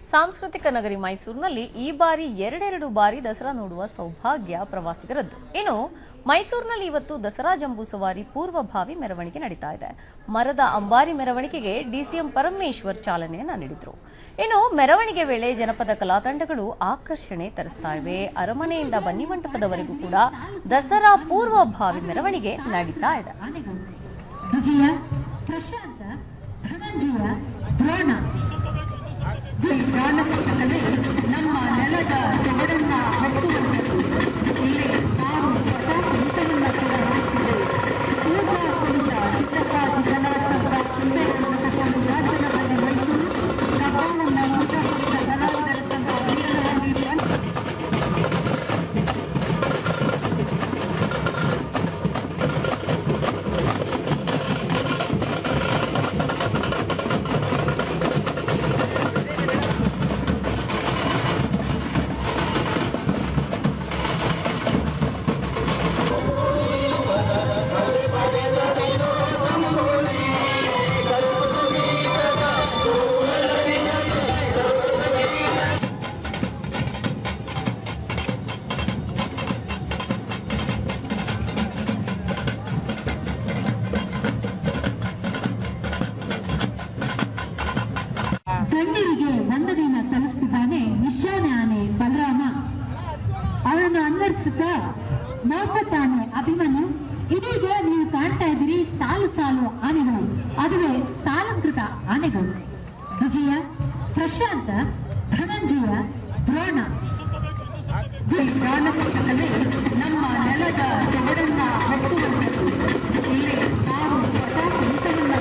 ಸಾಂಸ್ಕೃತಿಕ ನಗರಿ ಮೈಸೂರಿನಲ್ಲಿ ಈ ಬಾರಿ ಎರಡೆರಡು ಬಾರಿ ದಸರಾ ನೋಡುವ ಸೌಭಾಗ್ಯ ಪ್ರವಾಸಿಗರದ್ದು ಇನ್ನು ಮೈಸೂರಿನಲ್ಲಿ ಇವತ್ತು ದಸರಾ ಜಂಬೂ ಸವಾರಿ ಪೂರ್ವಭಾವಿ ಮೆರವಣಿಗೆ ನಡೀತಾ ಇದೆ ಮರದ ಅಂಬಾರಿ ಮೆರವಣಿಗೆಗೆ ಡಿಸಿಎಂ ಪರಮೇಶ್ವರ್ ಚಾಲನೆಯನ್ನ ನೀಡಿದ್ರು ಇನ್ನು ಮೆರವಣಿಗೆ ವೇಳೆ ಜನಪದ ಕಲಾತಂಡಗಳು ಆಕರ್ಷಣೆ ತರಿಸ್ತಾ ಇವೆ ಅರಮನೆಯಿಂದ ಬನ್ನಿಮಂಟಪದವರೆಗೂ ಕೂಡ ದಸರಾ ಪೂರ್ವಭಾವಿ ಮೆರವಣಿಗೆ ನಡೀತಾ ಇದೆ ಆನೆಗಳು ವಿಜಯ ಪ್ರಶಾಂತ ಧನಂಜಯ ದ್ರೋಣ ಈ ಜಾನಪದ ಕಲೆ ನಮ್ಮ ನೆಲದ ಸೊಗಡನ್ನ ಹತ್ತುವಂಥದ್ದು ಇಲ್ಲಿ ನಾವು ಪಟಾಕಂತವನ್ನ ಕೂಡ ಹಾಡ್ತಿದ್ದೇವೆ ಪೂಜಾ ಕುಂಟ ಸಿದ್ದಪ್ಪಾಜಿ ಜನರ ಸಂಘ ಕುಂಟೆಗಳನ್ನು ತಗೊಂಡು ರಾಜ್ಯದಲ್ಲಿ ಮೈಸೂರು ಕಬ್ಬಾಳನ್ನ ಊಟ ಕುಂಟ ಕಲಾವಿದರ ಸಂಘ ವೀರರಲ್ಲಿ ಬಂದು ಗಣ್ಯರಿಗೆ ವಂದನೆಯನ್ನ ಸಲ್ಲಿಸ್ತಿದ್ದಾನೆ ನಿಶಾನೆ ಆನೆ ಬಲರಾಮ ಅವರನ್ನು ಅನ್ವರ್ಸುತ್ತಾ ಮೋಪತ್ತಾನೆ ಅಭಿಮನ್ಯು ಇದೀಗ ನೀವು ಕಾಣ್ತಾ ಇದ್ದೀರಿ ಸಾಲು ಸಾಲು ಆನೆಗಳು ಅದುವೇ ಸಾಲಂಕೃತ ಆನೆಗಳು ವಿಜಯ ಪ್ರಶಾಂತ ಧನಂಜಯ ದ್ರೋಣ ಈ ಜಾನಪದ ಕಲೆ ನಮ್ಮ ನೆಲದ ಸೊಗಡನ್ನ ಹತ್ತುವಂಥದ್ದು ಇಲ್ಲಿ ನಾವು ಪಟಾಕಂತವನ್ನ